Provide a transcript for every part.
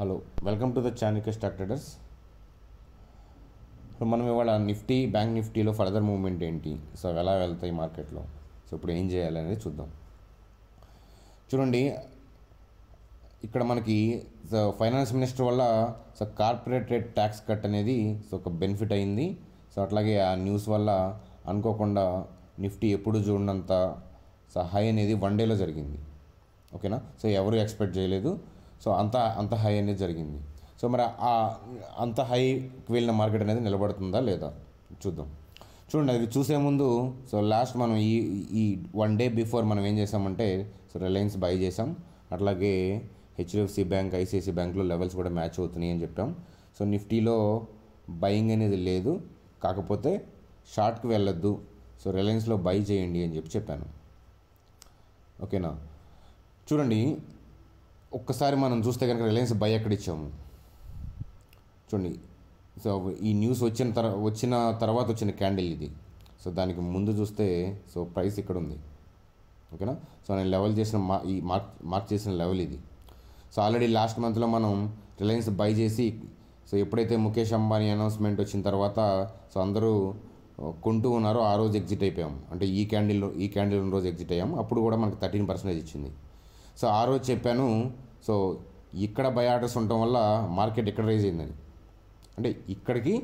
hello welcome to the Chanika stock traders so మనం ఇవాళ Nifty bank నిఫ్టీలో ఫర్దర్ మూవ్మెంట్ ఏంటి సో ఎలా వెళ్తాయి మార్కెట్లో సో ఇప్పుడు ఏం చేయాలి అనేది చూద్దాం చూడండి ఇక్కడ మనకి సో ఫైనాన్స్ మినిస్టర్ వల్ల so corporate rate tax cut అనేది సో ఒక బెనిఫిట్ అయింది సో అట్లాగే ఆ న్యూస్ వల్ల అనుకోకుండా నిఫ్టీ ఎప్పుడు చూడనంత సో హై అనేది వన్ డేలో జరిగింది ఓకేనా సో ఎవరు ఎక్స్పెక్ట్ చేయలేదు సో అంత అంత హై అనేది జరిగింది సో మరి ఆ అంత హైకి వెళ్ళిన మార్కెట్ అనేది నిలబడుతుందా లేదా చూద్దాం చూడండి అది చూసే ముందు సో లాస్ట్ మనం ఈ ఈ వన్ డే బిఫోర్ మనం ఏం చేసామంటే సో రిలయన్స్ బై చేసాం అట్లాగే హెచ్డిఎఫ్సి బ్యాంక్ ఐసిఐసి బ్యాంక్లో లెవెల్స్ కూడా మ్యాచ్ అవుతున్నాయి అని చెప్పాం సో నిఫ్టీలో బయింగ్ అనేది లేదు కాకపోతే షార్ట్కి వెళ్ళొద్దు సో రిలయన్స్లో బై చేయండి అని చెప్పి చెప్పాను ఓకేనా చూడండి ఒక్కసారి మనం చూస్తే కనుక రిలయన్స్ బై ఎక్కడ ఇచ్చాము చూడండి సో ఈ న్యూస్ వచ్చిన తర వచ్చిన తర్వాత వచ్చిన క్యాండిల్ ఇది సో దానికి ముందు చూస్తే సో ప్రైస్ ఇక్కడ ఉంది ఓకేనా సో నేను లెవెల్ చేసిన మా ఈ మార్క్ మార్క్ చేసిన లెవెల్ ఇది సో ఆల్రెడీ లాస్ట్ మంత్లో మనం రిలయన్స్ బై చేసి సో ఎప్పుడైతే ముఖేష్ అంబానీ అనౌన్స్మెంట్ వచ్చిన తర్వాత సో అందరూ కొంటూ ఉన్నారో ఆ రోజు ఎగ్జిట్ అయిపోయాం అంటే ఈ క్యాండిల్ ఈ క్యాండిల్ ఉన్న రోజు ఎగ్జిట్ అయ్యాం అప్పుడు కూడా మనకి థర్టీన్ పర్సెంటేజ్ ఇచ్చింది సో ఆ రోజు చెప్పాను సో ఇక్కడ బై ఆర్డర్స్ ఉండటం వల్ల మార్కెట్ ఎక్కడ రైజ్ అయిందని అంటే ఇక్కడికి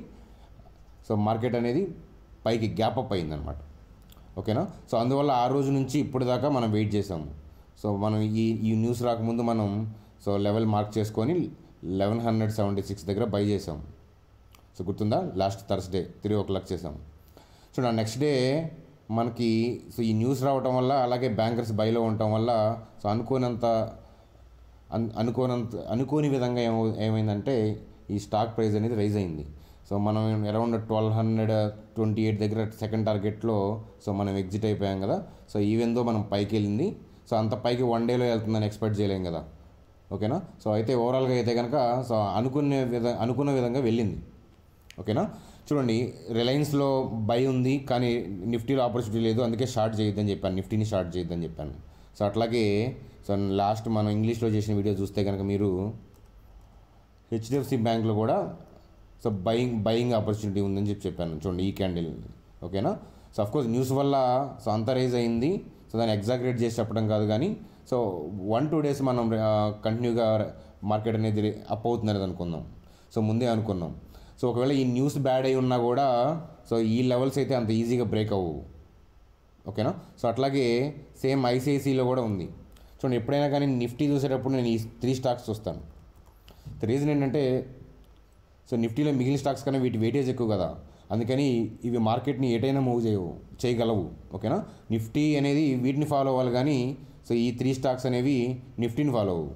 సో మార్కెట్ అనేది పైకి గ్యాప్ అప్ అయిందనమాట ఓకేనా సో అందువల్ల ఆ రోజు నుంచి ఇప్పుడు దాకా మనం వెయిట్ చేసాము సో మనం ఈ ఈ న్యూస్ రాకముందు మనం సో లెవెల్ మార్క్ చేసుకొని లెవెన్ హండ్రెడ్ సెవెంటీ సిక్స్ దగ్గర బై చేసాం సో గుర్తుందా last Thursday three o'clock చేసాం చూడండి నెక్స్ట్ డే మనకి సో ఈ న్యూస్ రావటం వల్ల అలాగే బ్యాంకర్స్ బైలో ఉండటం వల్ల సో అనుకోనంత అన్ అనుకోనంత అనుకోని విధంగా ఏమో ఏమైందంటే ఈ స్టాక్ ప్రైస్ అనేది రైజ్ అయింది సో మనం around twelve hundred twenty eight దగ్గర సెకండ్ టార్గెట్లో సో మనం ఎగ్జిట్ అయిపోయాం కదా సో ఈవెన్ దో మనం పైకి వెళ్ళింది సో అంత పైకి వన్ డేలో వెళ్తుందని ఎక్స్పెక్ట్ చేయలేం కదా ఓకేనా సో అయితే ఓవరాల్గా అయితే కనుక సో అనుకునే విధ అనుకున్న విధంగా వెళ్ళింది ఓకేనా చూడండి రిలయన్స్లో బై ఉంది కానీ నిఫ్టీలో ఆపర్చునిటీ లేదు అందుకే షార్ట్ చేయొద్దని చెప్పాను నిఫ్టీని షార్ట్ చేయొద్దని చెప్పాను సో అట్లాగే సో లాస్ట్ మనం ఇంగ్లీష్లో చేసిన వీడియో చూస్తే కనుక మీరు హెచ్డిఎఫ్సి బ్యాంక్లో కూడా సో బయింగ్ బయింగ్ ఆపర్చునిటీ ఉందని చెప్పి చెప్పాను చూడండి ఈ క్యాండిల్ ఓకేనా సో అఫ్కోర్స్ న్యూస్ వల్ల సో అంత రైజ్ అయింది సో దాన్ని ఎగ్జాగరేట్ చేసి చెప్పడం కాదు కానీ సో వన్ టూ డేస్ మనం కంటిన్యూగా మార్కెట్ అనేది అప్ అవుతుంది అనుకుందాం సో ముందే అనుకున్నాం సో ఒకవేళ ఈ న్యూస్ బ్యాడ్ అయి ఉన్నా కూడా సో ఈ లెవెల్స్ అయితే అంత ఈజీగా బ్రేక్ అవ్వవు ఓకేనా సో అట్లాగే సేమ్ ఐసిఐసిలో కూడా ఉంది చూడండి ఎప్పుడైనా కానీ నిఫ్టీ చూసేటప్పుడు నేను ఈ త్రీ స్టాక్స్ చూస్తాను రీజన్ ఏంటంటే సో నిఫ్టీలో మిగిలిన స్టాక్స్ కన్నా వీటి వెయిటేజ్ ఎక్కువ కదా అందుకని ఇవి మార్కెట్ని ఎటైనా మూవ్ చేయవు చేయగలవు ఓకేనా నిఫ్టీ అనేది వీటిని ఫాలో అవ్వాలి కానీ సో ఈ త్రీ స్టాక్స్ అనేవి నిఫ్టీని ఫాలో అవ్వవు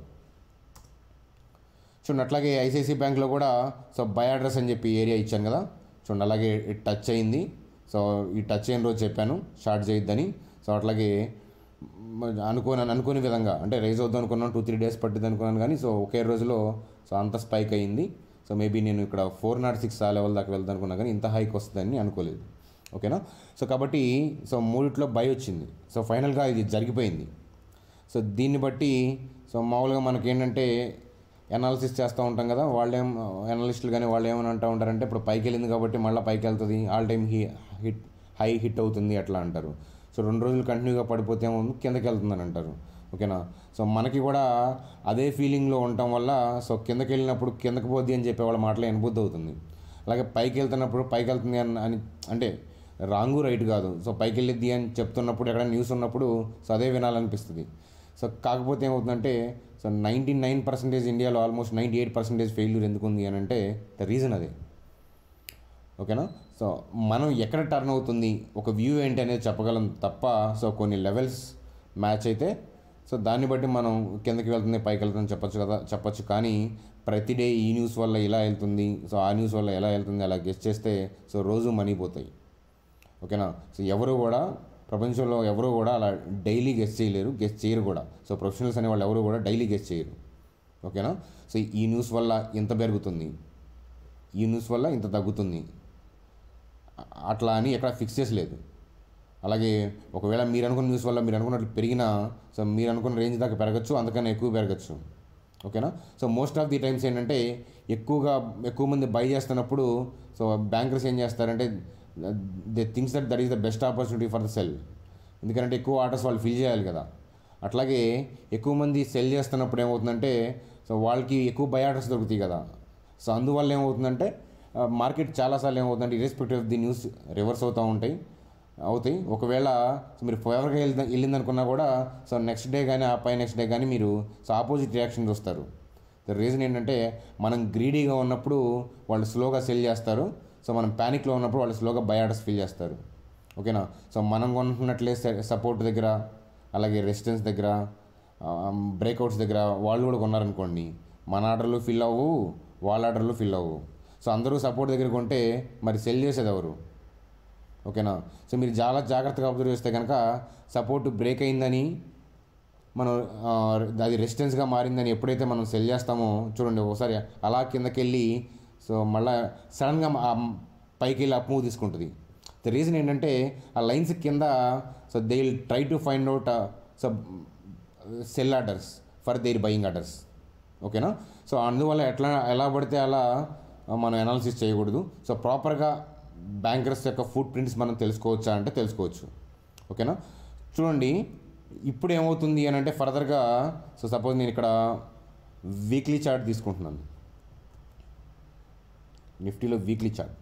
చూడండి అట్లాగే ఐసిఐసి బ్యాంక్లో కూడా సో బై అడ్రస్ అని చెప్పి ఏరియా ఇచ్చాను కదా చూడండి అలాగే టచ్ అయింది సో ఈ టచ్ అయిన రోజు చెప్పాను షార్ట్ చేయొద్దని సో అట్లాగే అనుకోని అనుకోని విధంగా అంటే రైజ్ అవుద్దాం అనుకున్నాను టూ త్రీ డేస్ పట్టింది అనుకున్నాను కానీ సో ఒకే రోజులో సో అంత స్పైక్ అయింది సో మేబీ నేను ఇక్కడ ఫోర్ నాట్ సిక్స్ ఆ లెవెల్ దాకా వెళ్దాం అనుకున్నా కానీ ఇంత హైక్ వస్తుందని అనుకోలేదు ఓకేనా సో కాబట్టి సో మూడిట్లో బై వచ్చింది సో ఫైనల్గా ఇది జరిగిపోయింది సో దీన్ని బట్టి సో మామూలుగా మనకి ఏంటంటే అనాలిసిస్ చేస్తూ ఉంటాం కదా వాళ్ళేం అనలిస్టులు కానీ వాళ్ళు ఏమని అంటూ ఉంటారంటే ఇప్పుడు పైకి వెళ్ళింది కాబట్టి మళ్ళీ పైకి వెళ్తుంది ఆల్ టైమ్ హీ హిట్ హై హిట్ అవుతుంది అట్లా అంటారు సో రెండు రోజులు కంటిన్యూగా పడిపోతే ఏమో కిందకి వెళ్తుందని అంటారు ఓకేనా సో మనకి కూడా అదే ఫీలింగ్లో ఉండటం వల్ల సో కిందకి వెళ్ళినప్పుడు కిందకి పోద్ది అని చెప్పే వాళ్ళ మాటలు అనుబుద్ధి అవుతుంది అలాగే పైకి వెళ్తున్నప్పుడు పైకి వెళ్తుంది అని అని అంటే రాంగు రైట్ కాదు సో పైకి వెళ్ళిద్ది అని చెప్తున్నప్పుడు ఎక్కడ న్యూస్ ఉన్నప్పుడు సో అదే వినాలనిపిస్తుంది సో కాకపోతే ఏమవుతుందంటే సో నైంటీ నైన్ పర్సెంటేజ్ ఇండియాలో almost ninety eight percentage failure ఎందుకు ఉంది అని అంటే ద రీజన్ అదే ఓకేనా సో మనం ఎక్కడ టర్న్ అవుతుంది ఒక వ్యూ ఏంటి అనేది చెప్పగలం తప్ప సో కొన్ని లెవెల్స్ మ్యాచ్ అయితే సో దాన్ని బట్టి మనం కిందకి వెళ్తుంది పైకి వెళ్తుంది చెప్పొచ్చు కదా చెప్పొచ్చు కానీ ప్రతి డే ఈ న్యూస్ వల్ల ఇలా వెళ్తుంది సో ఆ న్యూస్ వల్ల ఎలా వెళ్తుంది అలా గెస్ట్ చేస్తే సో రోజు మనీ పోతాయి ఓకేనా సో ఎవరు కూడా ప్రపంచంలో ఎవరు కూడా అలా డైలీ గెస్ట్ చేయలేరు గెస్ట్ చేయరు కూడా సో ప్రొఫెషనల్స్ అనే వాళ్ళు ఎవరు కూడా డైలీ గెస్ట్ చేయరు ఓకేనా సో ఈ న్యూస్ వల్ల ఇంత పెరుగుతుంది ఈ న్యూస్ వల్ల ఇంత తగ్గుతుంది అట్లా అని ఎక్కడ ఫిక్స్ చేసలేదు అలాగే ఒకవేళ మీరు అనుకున్న న్యూస్ వల్ల మీరు అనుకున్నట్లు పెరిగినా సో మీరు అనుకున్న రేంజ్ దాకా పెరగచ్చు అంతకన్నా ఎక్కువ పెరగచ్చు ఓకేనా so most of the times ఏంటంటే ఎక్కువగా ఎక్కువ మంది బై చేస్తున్నప్పుడు సో బ్యాంకర్స్ ఏం చేస్తారంటే they thinks that that is the best opportunity for the sell ఎందుకంటే ఎక్కువ ఆర్డర్స్ వాళ్ళు ఫిల్ చేయాలి కదా అట్లాగే ఎక్కువ మంది సెల్ చేస్తున్నప్పుడు ఏమవుతుందంటే సో వాళ్ళకి ఎక్కువ బై ఆర్డర్స్ దొరుకుతాయి కదా సో అందువల్ల ఏమవుతుందంటే మార్కెట్ చాలాసార్లు ఏమవుతుందంటే irrespective of the news reverse అవుతూ ఉంటాయి అవుతాయి ఒకవేళ సో మీరు ఫేవర్గా వెళ్ళి వెళ్ళిందనుకున్నా కూడా సో నెక్స్ట్ డే కానీ ఆ పై నెక్స్ట్ డే కానీ మీరు సో ఆపోజిట్ రియాక్షన్ చూస్తారు ద రీజన్ ఏంటంటే మనం గ్రీడీగా ఉన్నప్పుడు వాళ్ళు స్లోగా సెల్ చేస్తారు సో మనం ప్యానిక్లో ఉన్నప్పుడు వాళ్ళు స్లోగా బై ఆర్డర్స్ ఫిల్ చేస్తారు ఓకేనా సో మనం కొనుక్కున్నట్లే సపోర్ట్ దగ్గర అలాగే రెసిస్టెన్స్ దగ్గర బ్రేక్అవుట్స్ దగ్గర వాళ్ళు కూడా కొన్నారనుకోండి మన ఆర్డర్లు ఫిల్ అవ్వు వాళ్ళ ఆర్డర్లు ఫిల్ అవ్వు సో అందరూ సపోర్ట్ దగ్గర కొంటే మరి సెల్ చేసేది ఎవరు ఓకేనా సో మీరు చాలా జాగ్రత్తగా అబ్జర్వ్ చేస్తే కనుక సపోర్ట్ బ్రేక్ అయిందని మనం ఆ, అది రెసిస్టెన్స్గా మారిందని ఎప్పుడైతే మనం సెల్ చేస్తామో చూడండి ఒకసారి అలా కిందకి వెళ్ళి సో మళ్ళీ సడన్గా ఆ పైకి వెళ్ళి అప్ మూవ్ తీసుకుంటుంది ద రీజన్ ఏంటంటే ఆ లైన్స్ కింద so they will try to find out so sell orders for their buying orders ఓకేనా సో అందువల్ల ఎట్లా ఎలా పడితే అలా మనం అనాలిసిస్ చేయకూడదు సో ప్రాపర్గా బ్యాంకర్స్ యొక్క ఫుట్ ప్రింట్స్ మనం తెలుసుకోవచ్చా అంటే తెలుసుకోవచ్చు ఓకేనా చూడండి ఇప్పుడు ఏమవుతుంది అని అంటే ఫర్దర్గా సో సపోజ్ నేను ఇక్కడ వీక్లీ చార్ట్ తీసుకుంటున్నాను నిఫ్టీలో వీక్లీ చార్ట్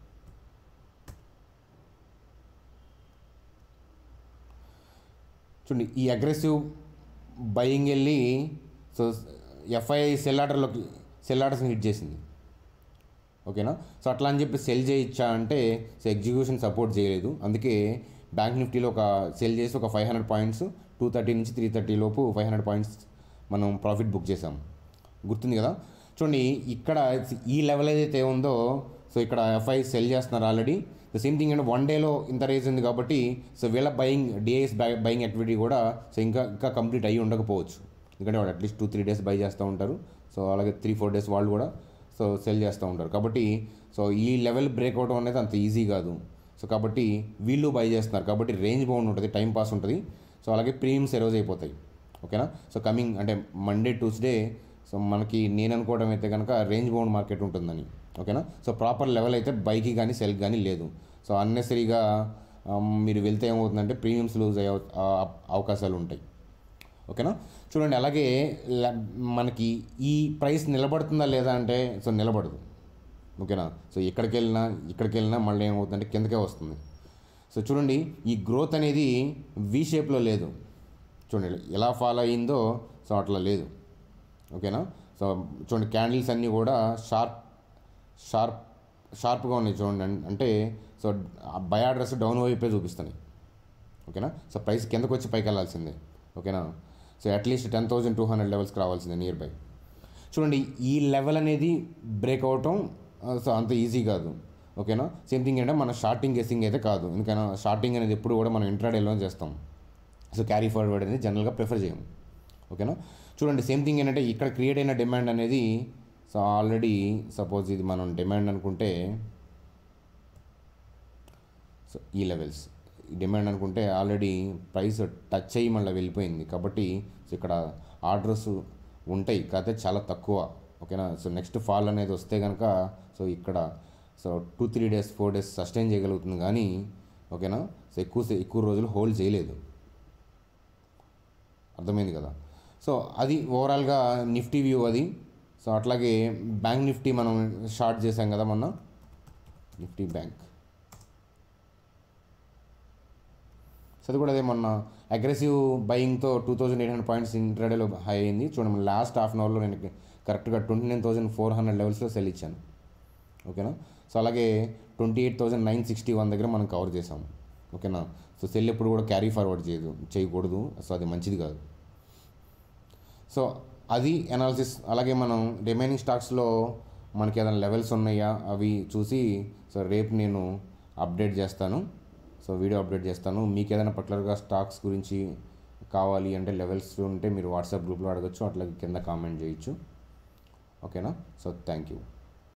చూడండి ఈ అగ్రెసివ్ బయింగ్ వెళ్ళి సో ఎఫ్ఐఐ సెల్ ఆర్డర్లోకి సెల్ ఆర్డర్స్ని హిట్ చేసింది ఓకేనా సో అట్లా అని చెప్పి సెల్ చేయొచ్చా అంటే సో ఎగ్జిక్యూషన్ సపోర్ట్ చేయలేదు అందుకే బ్యాంక్ నిఫ్టీలో ఒక సెల్ చేసి ఒక five hundred points two thirty నుంచి త్రీ థర్టీ లోపు ఫైవ్ హండ్రెడ్ పాయింట్స్ మనం ప్రాఫిట్ బుక్ చేసాం గుర్తుంది కదా చూడండి ఇక్కడ ఈ లెవెల్ ఏదైతే ఉందో సో ఇక్కడ ఎఫ్ఐ సెల్ చేస్తున్నారు ఆల్రెడీ ద సేమ్ థింగ్ అంటే వన్ డేలో ఇంత రేజ్ ఉంది కాబట్టి సో వీళ్ళ బయింగ్ డిఐఎస్ బయింగ్ యాక్టివిటీ కూడా సో ఇంకా ఇంకా కంప్లీట్ అయ్యి ఉండకపోవచ్చు ఎందుకంటే వాళ్ళు at least two three days buy చేస్తూ ఉంటారు సో అలాగే త్రీ ఫోర్ డేస్ వాళ్ళు కూడా సో సెల్ చేస్తూ ఉంటారు కాబట్టి సో ఈ లెవెల్ బ్రేక్ అవడం అనేది అంత ఈజీ కాదు సో కాబట్టి వీళ్ళు బై చేస్తున్నారు కాబట్టి రేంజ్ బౌండ్ ఉంటుంది టైం పాస్ ఉంటుంది సో అలాగే ప్రీమియమ్స్ ఎరోజ్ అయిపోతాయి ఓకేనా సో కమింగ్ అంటే మండే ట్యూస్డే సో మనకి నేను అనుకోవడం అయితే కనుక రేంజ్ బౌండ్ మార్కెట్ ఉంటుందని ఓకేనా సో ప్రాపర్ లెవెల్ అయితే బైకి కానీ సెల్ కానీ లేదు సో అన్నెసరీగా మీరు వెళ్తే ఏమవుతుందంటే ప్రీమియమ్స్ లూజ్ అయ్యే అవ- ఆ- అవకాశాలు ఉంటాయి ఓకేనా చూడండి అలాగే ల- మనకి ఈ ప్రైస్ నిలబడుతుందా లేదా అంటే సో నిలబడదు ఓకేనా సో ఎక్కడికి వెళ్ళినా ఇక్కడికి వెళ్ళినా మళ్ళీ ఏమవుతుందంటే కిందకే వస్తుంది సో చూడండి ఈ గ్రోత్ అనేది వి షేప్లో లేదు చూడండి ఎలా ఫాలో అయిందో సో అట్లా లేదు ఓకేనా సో చూడండి క్యాండిల్స్ అన్నీ కూడా షార్ప్ షార్ప్ షార్ప్గా ఉన్నాయి చూడండి అన్- అంటే సో బై ఆర్డర్స్ డౌన్ వైపే చూపిస్తున్నాయి ఓకేనా సో ప్రైస్ కిందకు వచ్చి పైకి వెళ్ళాల్సిందే ఓకేనా so at least ten thousand two hundred లెవెల్స్కి రావాల్సిందే నియర్ బై చూడంండి ఈ లెవెల్ అనేది బ్రేక్ అవటం ఆ, సో అంత ఈజీ కాదు ఓకేనా సేమ్ థింగ్ ఏంటంటే మన షార్టింగ్ గెస్సింగ్ అయితే కాదు ఎందుకైనా షార్టింగ్ అనేది ఎప్పుడు కూడా మనం ఇంట్రాడేలో చేస్తాం సో క్యారీ ఫార్వర్డ్ అనేది జనరల్గా ప్రిఫర్ చేయము ఓకేనా చూడండి సేమ్ థింగ్ ఏంటంటే ఇక్కడ క్రియేట్ అయిన డిమాండ్ అనేది సో ఆల్రెడీ సపోజ్ ఇది మనం డిమాండ్ అనుకుంటే సో ఈ లెవెల్స్ ఈ డిమాండ్ అనుకుంటే ఆల్రెడీ ప్రైస్ టచ్ అయ్యి మళ్ళీ వెళ్ళిపోయింది కాబట్టి సో ఇక్కడ ఆర్డర్స్ ఉంటాయి కాకపోతే చాలా తక్కువ ఓకేనా సో నెక్స్ట్ ఫాల్ అనేది వస్తే కనుక సో ఇక్కడ so two three days four days sustain చేయగలుగుతుంది కానీ ఓకేనా సో ఎక్కువ సే- ఎక్కువ రోజులు హోల్డ్ చేయలేదు అర్థమైంది కదా సో అది ఓవరాల్గా నిఫ్టీ వ్యూ అది సో అట్లాగే బ్యాంక్ నిఫ్టీ మనం షార్ట్ చేసాం కదా మొన్న నిఫ్టీ బ్యాంక్ సో అది కూడా అదే మొన్న అగ్రెసివ్ బయింగ్తో two thousand eight hundred points ఇంట్రాడేలో హై అయింది చూడండి లాస్ట్ హాఫ్ అన్ అవర్లో నేను కరెక్ట్గా twenty nine thousand four hundred లెవెల్స్లో సెల్ ఇచ్చాను ఓకేనా సో అలాగే twenty eight thousand nine sixty one దగ్గర మనం కవర్ చేసాము ఓకేనా సో సెల్ ఎప్పుడు కూడా క్యారీ ఫార్వర్డ్ చేయదు చేయకూడదు సో అది మంచిది కాదు సో అది అనాలిసిస్ అలాగే మనం రిమైనింగ్ స్టాక్స్లో మనకి ఏదైనా లెవెల్స్ ఉన్నాయా అవి చూసి సో రేపు నేను అప్డేట్ చేస్తాను సో వీడియో అప్డేట్ చేస్తాను మీకు ఏదైనా పర్టికులర్గా స్టాక్స్ గురించి కావాలి అంటే లెవెల్స్ ఉంటే మీరు వాట్సాప్ గ్రూప్లో అడగచ్చు అట్లాగే కింద కామెంట్ చేయొచ్చు ఓకేనా సో థ్యాంక్ యూ